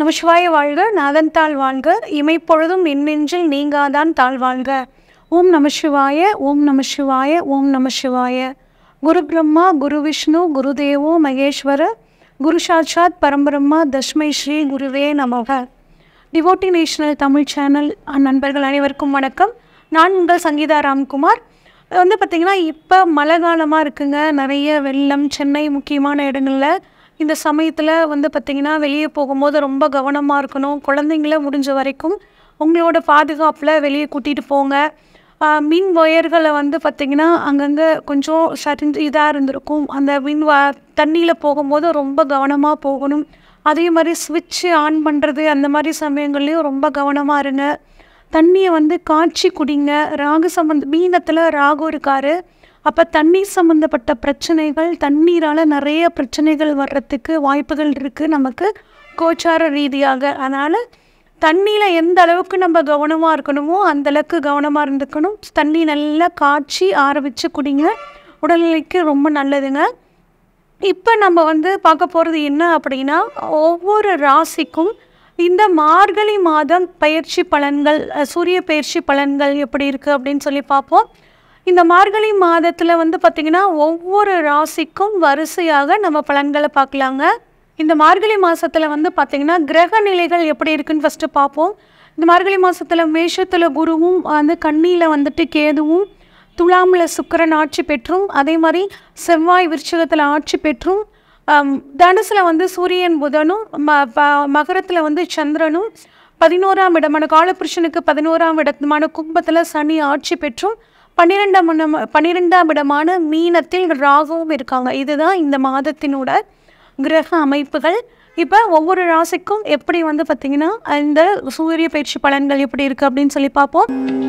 நமசிவாய வாழ்க நாதன்தாள் வாழ்க இமைப்பொழுதும் எண்ணெஞ்சில் நீங்காதான் தாழ் வாழ்க ஓம் நமசிவாய ஓம் நமசிவாய ஓம் நமசிவாய குரு பிரம்மா குரு விஷ்ணு குருதேவோ மகேஸ்வர குரு சாட்சாத் பரம்பிரம்மா தஸ்மை ஸ்ரீ குருவே நமக டிவோட்டி நேஷனல் தமிழ் சேனல் நண்பர்கள் அனைவருக்கும் வணக்கம் நான் உங்கள் சங்கீதா ராம்குமார் வந்து பார்த்திங்கன்னா இப்போ மழை காலமாக இருக்குங்க நிறைய வெள்ளம் சென்னை முக்கியமான இடங்களில் இந்த சமயத்தில் வந்து பார்த்திங்கன்னா வெளியே போகும்போது ரொம்ப கவனமாக இருக்கணும் குழந்தைங்கள முடிஞ்ச வரைக்கும் உங்களோட பாதுகாப்பில் வெளியே கூட்டிகிட்டு போங்க ஆஹ் மின் ஒயர்களை வந்து பார்த்திங்கன்னா அங்கங்கே கொஞ்சம் சரிஞ்சு இதாக இருந்திருக்கும் அந்த மின் வ தண்ணியில் போகும்போது ரொம்ப கவனமாக போகணும் அதே மாதிரி ஸ்விட்சு ஆன் பண்ணுறது அந்த மாதிரி சமயங்கள்லேயும் ரொம்ப கவனமாக இருங்க தண்ணியை வந்து காய்ச்சி குடிங்க ராகு சம்பந்த மீனத்தில் ராகு இருக்காரு அப்போ தண்ணீர் சம்மந்தப்பட்ட பிரச்சனைகள் தண்ணீரால் நிறைய பிரச்சனைகள் வர்றதுக்கு வாய்ப்புகள் இருக்குது நமக்கு கோச்சார ரீதியாக அதனால் தண்ணியில் எந்த அளவுக்கு நம்ம கவனமாக இருக்கணுமோ அந்த அளவுக்கு கவனமாக இருந்துக்கணும் தண்ணி நல்லா காய்ச்சி ஆற வச்சு குடிங்க உடல்நிலைக்கு ரொம்ப நல்லதுங்க இப்போ நம்ம வந்து பார்க்க போகிறது என்ன அப்படின்னா ஒவ்வொரு ராசிக்கும் இந்த மார்கழி மாதம் பயிற்சி பலன்கள் அஹ், சூரிய பயிற்சி பலன்கள் எப்படி இருக்குது அப்படின்னு சொல்லி பார்ப்போம் இந்த மார்கழி மாதத்தில் வந்து பார்த்திங்கன்னா ஒவ்வொரு ராசிக்கும் வரிசையாக நம்ம பலன்களை பார்க்கலாங்க இந்த மார்கழி மாதத்தில் வந்து பார்த்திங்கன்னா கிரக நிலைகள் எப்படி இருக்குன்னு ஃபஸ்ட்டு பார்ப்போம் இந்த மார்கழி மாதத்தில் மேஷத்தில் குருவும் வந்து கண்ணியில் வந்துட்டு கேதுவும் துலாமில் சுக்கிரன் ஆட்சி பெற்றும் அதே மாதிரி செவ்வாய் விருச்சிகத்தில் ஆட்சி பெற்றும் ஆம், தனுசுல வந்து சூரியன் புதனும் ம ப- மகரத்துல வந்து சந்திரனும் பதினோராம் இடமான காலபுருஷனுக்கு பதினோராம் இடமான கும்பத்தில் சனி ஆட்சி பெற்றும் பன்னிரெண்டாம் இடம் பன்னிரெண்டாம் இடமான மீனத்தில் ராகுவும் இருக்காங்க இதுதான் இந்த மாதத்தினோட கிரக அமைப்புகள் இப்போ ஒவ்வொரு ராசிக்கும் எப்படி வந்து பார்த்திங்கன்னா இந்த சூரிய பயிற்சி பலன்கள் எப்படி இருக்குது அப்படின்னு சொல்லி பார்ப்போம்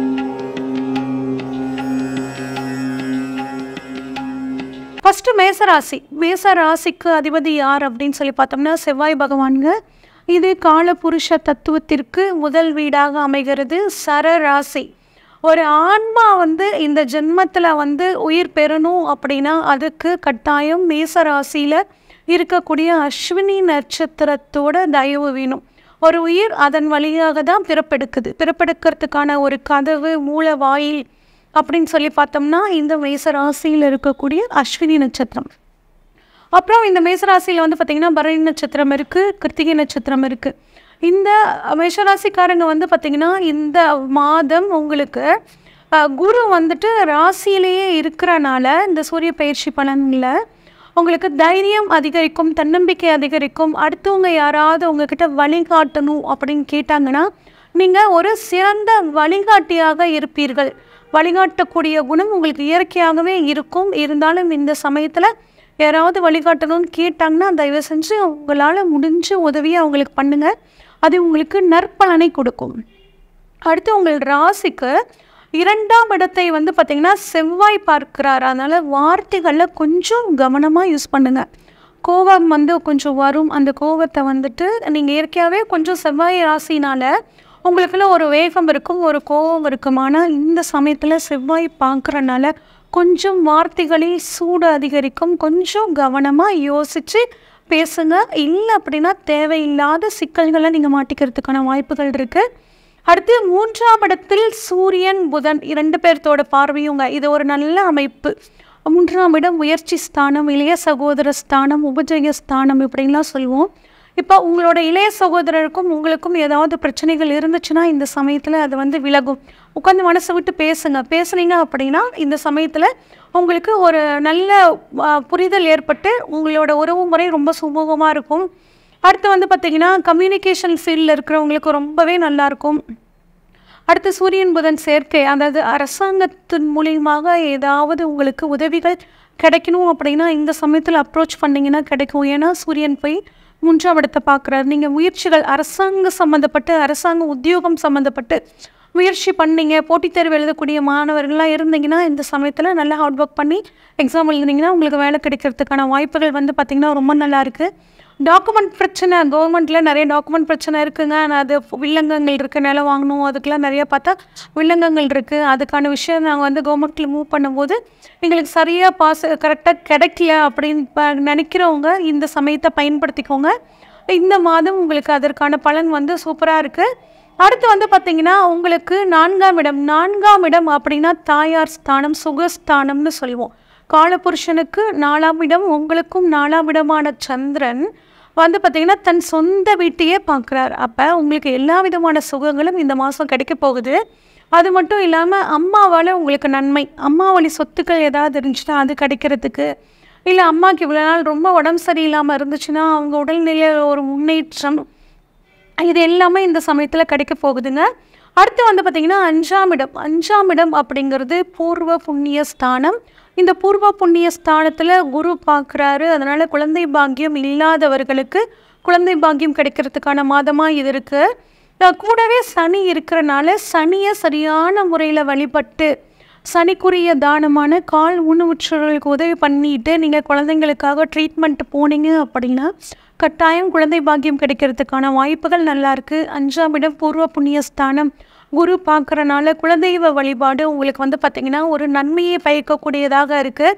ஃபஸ்ட்டு மேசராசி மேசராசிக்கு அதிபதி யார் அப்படின்னு சொல்லி பார்த்தோம்னா செவ்வாய் பகவானுங்க இது காலபுருஷ தத்துவத்திற்கு முதல் வீடாக அமைகிறது சர ராசி ஒரு ஆன்மா வந்து இந்த ஜென்மத்தில் வந்து உயிர் பெறணும் அப்படின்னா அதுக்கு கட்டாயம் மேசராசியில் இருக்கக்கூடிய அஸ்வினி நட்சத்திரத்தோட தயவு வேணும் ஒரு உயிர் அதன் வழியாக தான் பிறப்பெடுக்குது பிறப்பெடுக்கிறதுக்கான ஒரு கதவு மூல வாயில் அப்படின்னு சொல்லி பார்த்தோம்னா இந்த மேசராசியில் இருக்கக்கூடிய அஸ்வினி நட்சத்திரம் அப்புறம் இந்த மேசராசியில் வந்து பார்த்திங்கன்னா பரணி நட்சத்திரம் இருக்குது கிருத்திகை நட்சத்திரம் இருக்குது இந்த மேஷராசிக்காரங்க வந்து பார்த்திங்கன்னா இந்த மாதம் உங்களுக்கு அஹ், குரு வந்துட்டு ராசியிலேயே இருக்கிறனால இந்த சூரிய பயிற்சி பலனில் உங்களுக்கு தைரியம் அதிகரிக்கும் தன்னம்பிக்கை அதிகரிக்கும் அடுத்தவங்க யாராவது உங்ககிட்ட வழிகாட்டணும் அப்படின்னு கேட்டாங்கன்னா நீங்கள் ஒரு சிறந்த வழிகாட்டியாக இருப்பீர்கள் வழிகாட்டக்கூடிய குணம் உங்களுக்கு இயற்கையாகவே இருக்கும் இருந்தாலும் இந்த சமயத்தில் யாராவது வழிகாட்டணும்னு கேட்டாங்கன்னா தயவு செஞ்சு உங்களால் முடிஞ்ச உதவியை அவங்களுக்கு பண்ணுங்கள் அது உங்களுக்கு நற்பலனை கொடுக்கும் அடுத்து உங்கள் ராசிக்கு இரண்டாம் இடத்தை வந்து பார்த்திங்கன்னா செவ்வாய் பார்க்கிறார் அதனால் வார்த்தைகளில் கொஞ்சம் கவனமாக யூஸ் பண்ணுங்கள் கோபம் வந்து கொஞ்சம் வரும் அந்த கோபத்தை வந்துட்டு நீங்கள் இயற்கையாகவே கொஞ்சம் செவ்வாய் ராசினால உங்களுக்குள்ள ஒரு வேகம் இருக்கும் ஒரு கோபம் இருக்கும் ஆனால் இந்த சமயத்தில் செவ்வாய் பார்க்குறனால கொஞ்சம் வார்த்தைகளில் சூடு அதிகரிக்கும் கொஞ்சம் கவனமாக யோசித்து பேசுங்க இல்லை அப்படின்னா தேவையில்லாத சிக்கல்களை நீங்கள் மாட்டிக்கிறதுக்கான வாய்ப்புகள் இருக்குது அடுத்து மூன்றாம் இடத்தில் சூரியன் புதன் இரண்டு பேர்த்தோட பார்வையுங்க இது ஒரு நல்ல அமைப்பு மூன்றாம் இடம் முயற்சி ஸ்தானம் இளைய சகோதர ஸ்தானம் உபஜய ஸ்தானம் இப்படின்லாம் சொல்லுவோம் இப்போ உங்களோட இளைய சகோதரருக்கும் உங்களுக்கும் ஏதாவது பிரச்சனைகள் இருந்துச்சுன்னா இந்த சமயத்தில் அது வந்து விலகும் உட்காந்து மனசை விட்டு பேசுங்க பேசுனீங்க அப்படின்னா இந்த சமயத்தில் உங்களுக்கு ஒரு நல்ல ஆ, புரிதல் ஏற்பட்டு உங்களோட உறவு முறை ரொம்ப சுமூகமாக இருக்கும் அடுத்து வந்து பார்த்திங்கன்னா கம்யூனிகேஷன் ஃபீல்டில் இருக்கிறவங்களுக்கு ரொம்பவே நல்லாயிருக்கும் அடுத்து சூரியன் புதன் சேர்க்கை அதாவது அரசாங்கத்தின் மூலியமாக ஏதாவது உங்களுக்கு உதவிகள் கிடைக்கணும் அப்படின்னா இந்த சமயத்தில் அப்ரோச் பண்ணிங்கன்னா கிடைக்கும் ஏன்னா சூரியன் போய் மூன்றாம் இடத்தை பார்க்குறாரு நீங்கள் முயற்சிகள் அரசாங்க சம்மந்தப்பட்டு அரசாங்க உத்தியோகம் சம்மந்தப்பட்டு முயற்சி பண்ணீங்க போட்டித் தேர்வு எழுதக்கூடிய மாணவர்கள்லாம் இருந்தீங்கன்னா இந்த சமயத்தில் நல்லா ஹார்ட் ஒர்க் பண்ணி எக்ஸாம் எழுதுனீங்கன்னா உங்களுக்கு வேலை கிடைக்கிறதுக்கான வாய்ப்புகள் வந்து பார்த்திங்கன்னா ரொம்ப நல்லா இருக்குது டாக்குமெண்ட் பிரச்சனை கவர்மெண்ட்டில் நிறைய டாக்குமெண்ட் பிரச்சனை இருக்குங்க ஆனால் அது வில்லங்கங்கள் இருக்குது நிலம் வாங்கணும் அதுக்கெலாம் நிறைய பார்த்தா வில்லங்கங்கள் இருக்குது அதுக்கான விஷயம் நாங்கள் வந்து கவர்மெண்ட்டில் மூவ் பண்ணும்போது எங்களுக்கு சரியாக பாஸ் கரெக்டாக கிடைக்கல அப்படின்னு ப- நினைக்கிறவங்க இந்த சமயத்தை பயன்படுத்திக்கோங்க இந்த மாதம் உங்களுக்கு அதற்கான பலன் வந்து சூப்பராக இருக்குது அடுத்து வந்து பார்த்தீங்கன்னா உங்களுக்கு நான்காம் இடம் நான்காம் இடம் அப்படின்னா தாயார் ஸ்தானம் சுகஸ்தானம்னு சொல்லுவோம் காலபுருஷனுக்கு நாலாம் இடம் உங்களுக்கும் நாலாம் இடமான சந்திரன் வந்து பார்த்தீங்கன்னா தன் சொந்த வீட்டையே பார்க்குறாரு அப்போ உங்களுக்கு எல்லா விதமான சுகங்களும் இந்த மாதம் கிடைக்க போகுது அது மட்டும் இல்லாமல் அம்மாவால் உங்களுக்கு நன்மை அம்மா வழி சொத்துக்கள் ஏதாவது இருந்துச்சுன்னா அது கிடைக்கிறதுக்கு இல்லை அம்மாவுக்கு இவ்வளோ நாள் ரொம்ப உடம்பு சரியில்லாமல் இருந்துச்சுன்னா அவங்க உடல்நிலையில் ஒரு முன்னேற்றம் இது எல்லாமே இந்த சமயத்தில் கிடைக்க போகுதுங்க அடுத்து வந்து பார்த்திங்கன்னா அஞ்சாம் இடம் அஞ்சாம் இடம் அப்படிங்கிறது பூர்வ புண்ணிய ஸ்தானம் இந்த பூர்வ புண்ணிய ஸ்தானத்தில் குரு பார்க்குறாரு அதனால் குழந்தை பாக்கியம் இல்லாதவர்களுக்கு குழந்தை பாக்கியம் கிடைக்கிறதுக்கான மாதமாக இது இருக்குது கூடவே சனி இருக்கிறனால சனியை சரியான முறையில் வழிபட்டு சனிக்குரிய தானமான கால் ஊனமுற்றவர்களுக்கு உதவி பண்ணிட்டு நீங்கள் குழந்தைங்களுக்காக ட்ரீட்மெண்ட் போனீங்க அப்படின்னா கட்டாயம் குழந்தை பாக்கியம் கிடைக்கிறதுக்கான வாய்ப்புகள் நல்லா இருக்கு அஞ்சாம் இடம் பூர்வ புண்ணிய ஸ்தானம் குரு பார்க்குறனால குலதெய்வ வழிபாடு உங்களுக்கு வந்து பார்த்திங்கன்னா ஒரு நன்மையை பயக்கக்கூடியதாக இருக்குது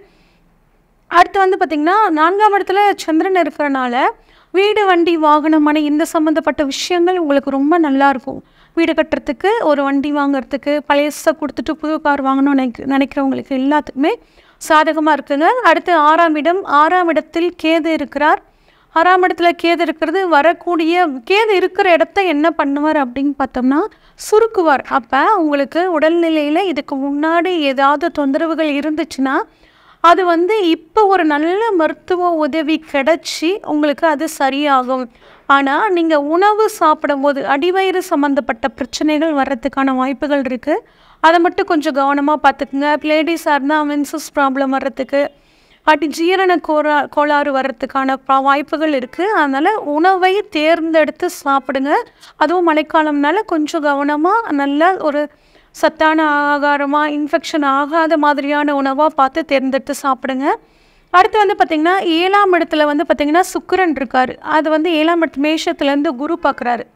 அடுத்து வந்து பார்த்திங்கன்னா நான்காம் இடத்துல சந்திரன் இருக்கிறனால வீடு வண்டி வாகனம் மனை இந்த சம்மந்தப்பட்ட விஷயங்கள் உங்களுக்கு ரொம்ப நல்லா இருக்கும் வீடு கட்டுறதுக்கு ஒரு வண்டி வாங்குறதுக்கு பழையசை கொடுத்துட்டு புது கார் வாங்கணும்னு நினைக்க நினைக்கிறவங்களுக்கு எல்லாத்துக்குமே சாதகமாக இருக்குங்க அடுத்து ஆறாம் இடம் ஆறாம் இடத்தில் கேது இருக்கிறார் ஆறாம் இடத்துல கேது இருக்கிறது வரக்கூடிய கேது இருக்கிற இடத்த என்ன பண்ணுவார் அப்படின்னு பார்த்தோம்னா சுருக்குவார் அப்போ உங்களுக்கு உடல்நிலையில் இதுக்கு முன்னாடி ஏதாவது தொந்தரவுகள் இருந்துச்சுன்னா அது வந்து இப்போ ஒரு நல்ல மருத்துவ உதவி கிடைச்சி உங்களுக்கு அது சரியாகும் ஆனால் நீங்கள் உணவு சாப்பிடும்போது அடிவயிறு சம்மந்தப்பட்ட பிரச்சனைகள் வர்றதுக்கான வாய்ப்புகள் இருக்குது அதை மட்டும் கொஞ்சம் கவனமாக பார்த்துக்குங்க லேடிஸாக இருந்தால் மென்சஸ் ப்ராப்ளம் வர்றதுக்கு அப்படி ஜீரண கோரா கோளாறு வர்றதுக்கான ப- வாய்ப்புகள் இருக்குது அதனால் உணவை தேர்ந்தெடுத்து சாப்பிடுங்க அதுவும் மழைக்காலம்னால கொஞ்சம் கவனமாக நல்ல ஒரு சத்தான ஆகாரமாக இன்ஃபெக்ஷன் ஆகாத மாதிரியான உணவாக பார்த்து தேர்ந்தெடுத்து சாப்பிடுங்க அடுத்து வந்து பார்த்திங்கன்னா ஏழாம் இடத்துல வந்து பார்த்திங்கன்னா சுக்கிரன் இருக்கார் அது வந்து ஏழாம் இடத்து மேஷத்துலேருந்து குரு பார்க்குறாரு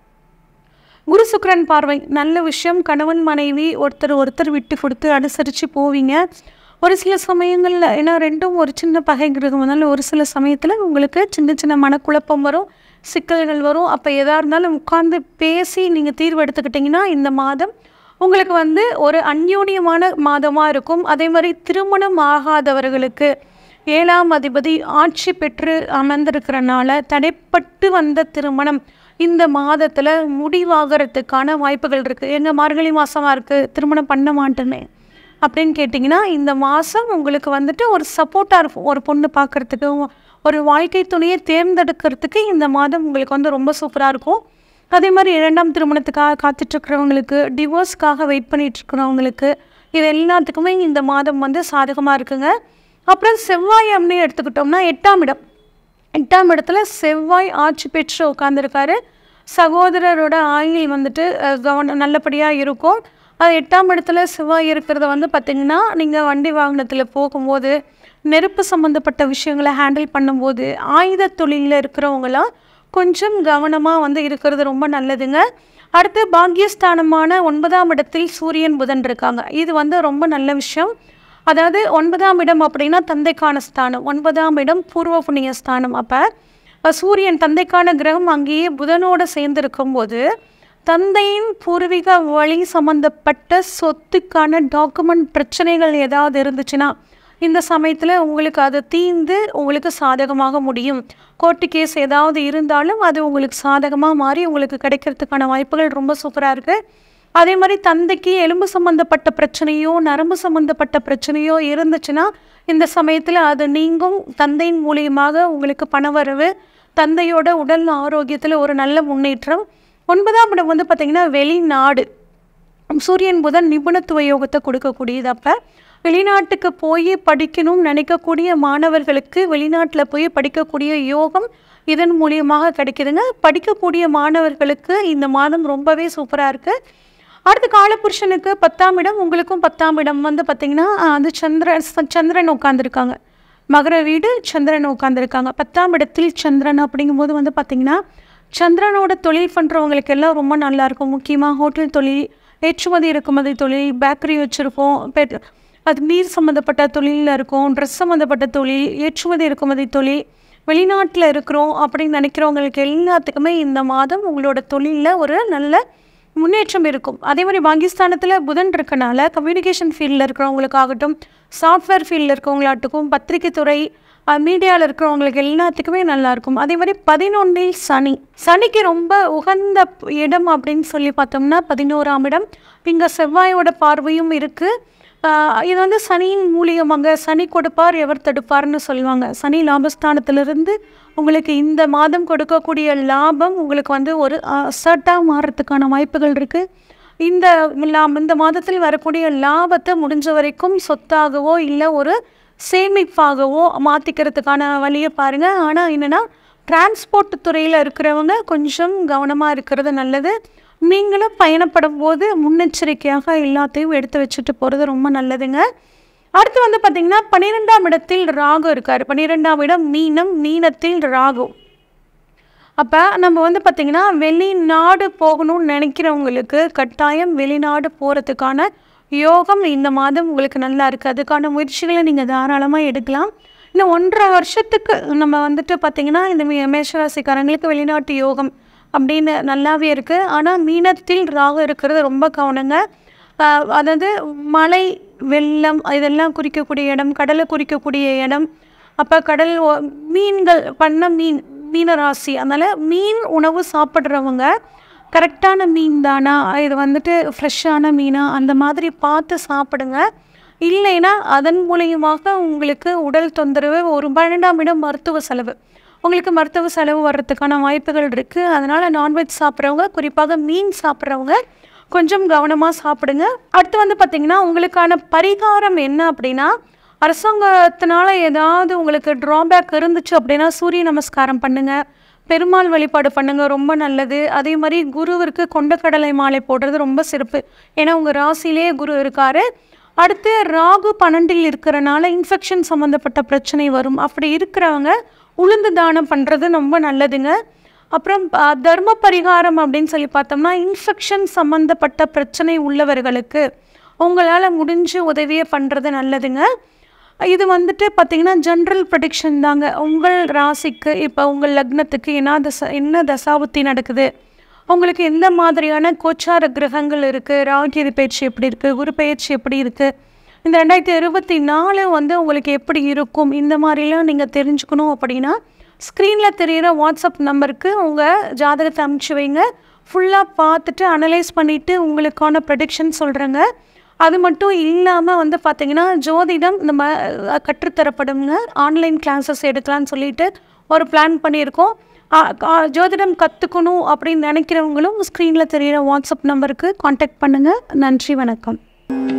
குரு சுக்கிரன் பார்வை நல்ல விஷயம் கணவன் மனைவி ஒருத்தர் ஒருத்தர் விட்டு கொடுத்து அனுசரித்து போவீங்க ஒரு சில சமயங்களில் ஏன்னா ரெண்டும் ஒரு சின்ன பகை கிரகம்னால ஒரு சில சமயத்தில் உங்களுக்கு சின்ன சின்ன மனக்குழப்பம் வரும் சிக்கல்கள் வரும் அப்போ எதாக இருந்தாலும் உட்கார்ந்து பேசி நீங்கள் தீர்வு எடுத்துக்கிட்டிங்கன்னா இந்த மாதம் உங்களுக்கு வந்து ஒரு அந்யோன்யமான மாதமாக இருக்கும் அதே மாதிரி திருமணம் ஆகாதவர்களுக்கு ஏழாம் அதிபதி ஆட்சி பெற்று அமர்ந்திருக்கிறனால தடைப்பட்டு வந்த திருமணம் இந்த மாதத்தில் முடிவாகிறதுக்கான வாய்ப்புகள் இருக்குது எங்கள் மார்கழி மாதமாக இருக்குது திருமணம் பண்ண மாட்டேனே அப்படின்னு கேட்டிங்கன்னா இந்த மாதம் உங்களுக்கு வந்துட்டு ஒரு சப்போர்ட்டாக இருக்கும் ஒரு பொண்ணு பார்க்குறதுக்கு ஒரு வாழ்க்கை துணையை தேர்ந்தெடுக்கிறதுக்கு இந்த மாதம் உங்களுக்கு வந்து ரொம்ப சூப்பராக இருக்கும் அதே மாதிரி இரண்டாம் திருமணத்துக்காக காத்துட்ருக்கிறவங்களுக்கு டிவோர்ஸ்க்காக வெயிட் பண்ணிட்டு இருக்கிறவங்களுக்கு இது எல்லாத்துக்குமே இந்த மாதம் வந்து சாதகமாக இருக்குங்க அப்புறம் செவ்வாய் அப்படின்னு எடுத்துக்கிட்டோம்னா எட்டாம் இடம் எட்டாம் இடத்துல செவ்வாய் ஆட்சி பெற்று உட்காந்துருக்காரு சகோதரரோட ஆயுள் வந்துட்டு அஹ், கவனம் நல்லபடியாக இருக்கும் அது எட்டாம் இடத்துல செவ்வாய் இருக்கிறத வந்து பார்த்திங்கன்னா நீங்கள் வண்டி வாகனத்தில் போகும்போது நெருப்பு சம்மந்தப்பட்ட விஷயங்களை ஹேண்டில் பண்ணும்போது ஆயுத தொழிலில் இருக்கிறவங்களாம் கொஞ்சம் கவனமாக வந்து இருக்கிறது ரொம்ப நல்லதுங்க அடுத்து பாக்கியஸ்தானமான ஒன்பதாம் இடத்தில் சூரியன் புதன் இருக்காங்க இது வந்து ரொம்ப நல்ல விஷயம் அதாவது ஒன்பதாம் இடம் அப்படின்னா தந்தைக்கான ஸ்தானம் ஒன்பதாம் இடம் பூர்வ புண்ணிய ஸ்தானம் அப்போ சூரியன் தந்தைக்கான கிரகம் அங்கேயே புதனோட சேர்ந்து இருக்கும்போது தந்தையின் பூர்வீக வழி சம்பந்தப்பட்ட சொத்துக்கான டாக்குமெண்ட் பிரச்சனைகள் ஏதாவது இருந்துச்சுன்னா இந்த சமயத்தில் உங்களுக்கு அது தீர்ந்து உங்களுக்கு சாதகமாக முடியும் கோர்ட்டு கேஸ் ஏதாவது இருந்தாலும் அது உங்களுக்கு சாதகமாக மாறி உங்களுக்கு கிடைக்கிறதுக்கான வாய்ப்புகள் ரொம்ப சூப்பராக இருக்குது அதே மாதிரி தந்தைக்கு எலும்பு சம்மந்தப்பட்ட பிரச்சனையோ நரம்பு சம்மந்தப்பட்ட பிரச்சனையோ இருந்துச்சுன்னா இந்த சமயத்தில் அது நீங்கும் தந்தையின் மூலியமாக உங்களுக்கு பணவரவு தந்தையோட உடல் ஆரோக்கியத்தில் ஒரு நல்ல முன்னேற்றம் ஒன்பதாம் இடம் வந்து பார்த்திங்கன்னா வெளிநாடு சூரியன் புதன் நிபுணத்துவ யோகத்தை கொடுக்கக்கூடியது அப்போ வெளிநாட்டுக்கு போய் படிக்கணும்னு நினைக்கக்கூடிய மாணவர்களுக்கு வெளிநாட்டில் போய் படிக்கக்கூடிய யோகம் இதன் மூலியமாக கிடைக்குதுங்க படிக்கக்கூடிய மாணவர்களுக்கு இந்த மாதம் ரொம்பவே சூப்பராக இருக்குது அடுத்து காலபுருஷனுக்கு பத்தாம் இடம் உங்களுக்கும் பத்தாம் இடம் வந்து பார்த்திங்கன்னா அது சந்திரன் சந்திரன் உட்காந்துருக்காங்க மகர வீடு சந்திரன் உட்காந்துருக்காங்க பத்தாம் இடத்தில் சந்திரன் அப்படிங்கும்போது வந்து பார்த்திங்கன்னா சந்திரனோட தொழில் பண்ணுறவங்களுக்கு எல்லாம் ரொம்ப நல்லா இருக்கும் முக்கியமாக ஹோட்டல் தொழில் ஏற்றுமதி இறக்குமதி தொழில் பேக்கரி வச்சுருக்கோம் பெட் அது நீர் சம்மந்தப்பட்ட தொழிலில் இருக்கும் ட்ரெஸ் சம்மந்தப்பட்ட தொழில் ஏற்றுமதி இறக்குமதி தொழில் வெளிநாட்டில் இருக்கிறோம் அப்படின்னு நினைக்கிறவங்களுக்கு எல்லாத்துக்குமே இந்த மாதம் உங்களோட தொழிலில் ஒரு நல்ல முன்னேற்றம் இருக்கும் அதே மாதிரி பாகிஸ்தானத்தில் புதன் இருக்கனால கம்யூனிகேஷன் ஃபீல்டில் இருக்கிறவங்களுக்காகட்டும் சாஃப்ட்வேர் ஃபீல்டில் இருக்கிறவங்களாகட்டும் பத்திரிக்கை துறை மீடியாவில் இருக்கிறவங்களுக்கு எல்லாத்துக்குமே நல்லா இருக்கும் அதே மாதிரி பதினொன்றில் சனி சனிக்கு ரொம்ப உகந்த இடம் அப்படின்னு சொல்லி பார்த்தோம்னா பதினோராம் இடம் இங்கே செவ்வாயோட பார்வையும் இருக்குது இது வந்து சனியின் மூலியமாக சனி கொடுப்பார் எவர் தடுப்பார்னு சொல்லுவாங்க சனி லாபஸ்தானத்திலிருந்து உங்களுக்கு இந்த மாதம் கொடுக்கக்கூடிய லாபம் உங்களுக்கு வந்து ஒரு அசர்ட்டாக மாறுறதுக்கான வாய்ப்புகள் இருக்குது இந்த லாம் இந்த மாதத்தில் வரக்கூடிய லாபத்தை முடிஞ்ச வரைக்கும் சொத்தாகவோ இல்லை ஒரு சேமிப்பாகவோ மாற்றிக்கிறதுக்கான வழியை பாருங்கள் ஆனால் என்னென்னா டிரான்ஸ்போர்ட் துறையில் இருக்கிறவங்க கொஞ்சம் கவனமாக இருக்கிறது நல்லது நீங்களும் பயணப்படும் போது முன்னெச்சரிக்கையாக எல்லாத்தையும் எடுத்து வச்சுட்டு போகிறது ரொம்ப நல்லதுங்க அடுத்து வந்து பார்த்திங்கன்னா பன்னிரெண்டாம் இடத்தில் ராகு இருக்கார் பன்னிரெண்டாம் இடம் மீனம் மீனத்தில் ராகு அப்போ நம்ம வந்து பார்த்திங்கன்னா வெளிநாடு போகணும்னு நினைக்கிறவங்களுக்கு கட்டாயம் வெளிநாடு போகிறதுக்கான யோகம் இந்த மாதம் உங்களுக்கு நல்லா இருக்குது அதுக்கான முயற்சிகளை நீங்கள் தாராளமாக எடுக்கலாம் இன்னும் ஒன்றரை வருஷத்துக்கு நம்ம வந்துட்டு பார்த்திங்கன்னா இந்த மேஷராசிக்காரங்களுக்கு வெளிநாட்டு யோகம் அப்படின்னு நல்லாவே இருக்குது ஆனால் மீனத்தில் ராகு இருக்கிறது ரொம்ப கவனங்க அதாவது மழை வெள்ளம் இதெல்லாம் குறிக்கக்கூடிய இடம் கடலை குறிக்கக்கூடிய இடம் அப்போ கடல் மீன்கள் பண்ண மீன் மீனராசி அதனால் மீன் உணவு சாப்பிட்றவங்க கரெக்டான மீன் தானா இது வந்துட்டு ஃப்ரெஷ்ஷான மீனா அந்த மாதிரி பார்த்து சாப்பிடுங்க இல்லைன்னா அதன் மூலியமாக உங்களுக்கு உடல் தொந்தரவு ஒரு பன்னெண்டாம் இடம் மருத்துவ செலவு உங்களுக்கு மருத்துவ செலவு வர்றதுக்கான வாய்ப்புகள் இருக்குது அதனால் நான்வெஜ் சாப்பிட்றவங்க குறிப்பாக மீன் சாப்பிட்றவங்க கொஞ்சம் கவனமாக சாப்பிடுங்க அடுத்து வந்து பார்த்திங்கன்னா உங்களுக்கான பரிகாரம் என்ன அப்படின்னா அரசாங்கத்தினால ஏதாவது உங்களுக்கு ட்ராபேக் இருந்துச்சு அப்படின்னா சூரிய நமஸ்காரம் பண்ணுங்கள் பெருமாள் வழிபாடு பண்ணுங்கள் ரொம்ப நல்லது அதே மாதிரி குருவிற்கு கொண்டக்கடலை மாலை போடுறது ரொம்ப சிறப்பு ஏன்னா உங்கள் ராசியிலே குரு இருக்கார் அடுத்து ராகு பன்னெண்டில் இருக்கிறனால இன்ஃபெக்ஷன் சம்மந்தப்பட்ட பிரச்சனை வரும் அப்படி இருக்கிறவங்க உளுந்து தானம் பண்ணுறது ரொம்ப நல்லதுங்க அப்புறம் தர்ம பரிகாரம் அப்படின்னு சொல்லி பார்த்தோம்னா இன்ஃபெக்ஷன் சம்மந்தப்பட்ட பிரச்சனை உள்ளவர்களுக்கு உங்களால் முடிஞ்சு உதவியை பண்ணுறது நல்லதுங்க இது வந்துட்டு பார்த்திங்கன்னா ஜென்ரல் ப்ரொடிக்ஷன் தாங்க உங்கள் ராசிக்கு இப்போ உங்கள் லக்னத்துக்கு என்ன தசா என்ன தசாபுத்தி நடக்குது உங்களுக்கு எந்த மாதிரியான கோச்சார கிரகங்கள் இருக்குது ராகியது பயிற்சி எப்படி இருக்குது குரு பயிற்சி எப்படி இருக்குது இந்த ரெண்டாயிரத்தி இருபத்தி நாலு வந்து உங்களுக்கு எப்படி இருக்கும் இந்த மாதிரிலாம் நீங்கள் தெரிஞ்சுக்கணும் அப்படின்னா ஸ்க்ரீனில் தெரிகிற வாட்ஸ்அப் நம்பருக்கு உங்கள் ஜாதகத்தை அனுப்பிச்சி வைங்க ஃபுல்லாக பார்த்துட்டு அனலைஸ் பண்ணிவிட்டு உங்களுக்கான ப்ரெடிக்ஷன் சொல்கிறேங்க அது மட்டும் இல்லாமல் வந்து பார்த்திங்கன்னா ஜோதிடம் நம்ம கற்றுத்தரப்படுங்க ஆன்லைன் கிளாஸஸ் எடுக்கலான்னு சொல்லிட்டு ஒரு பிளான் பண்ணியிருக்கோம் ஜோதிடம் கற்றுக்கணும் அப்படின்னு நினைக்கிறவங்களும் ஸ்க்ரீனில் தெரிகிற வாட்ஸ்அப் நம்பருக்கு காண்டாக்ட் பண்ணுங்கள் நன்றி வணக்கம்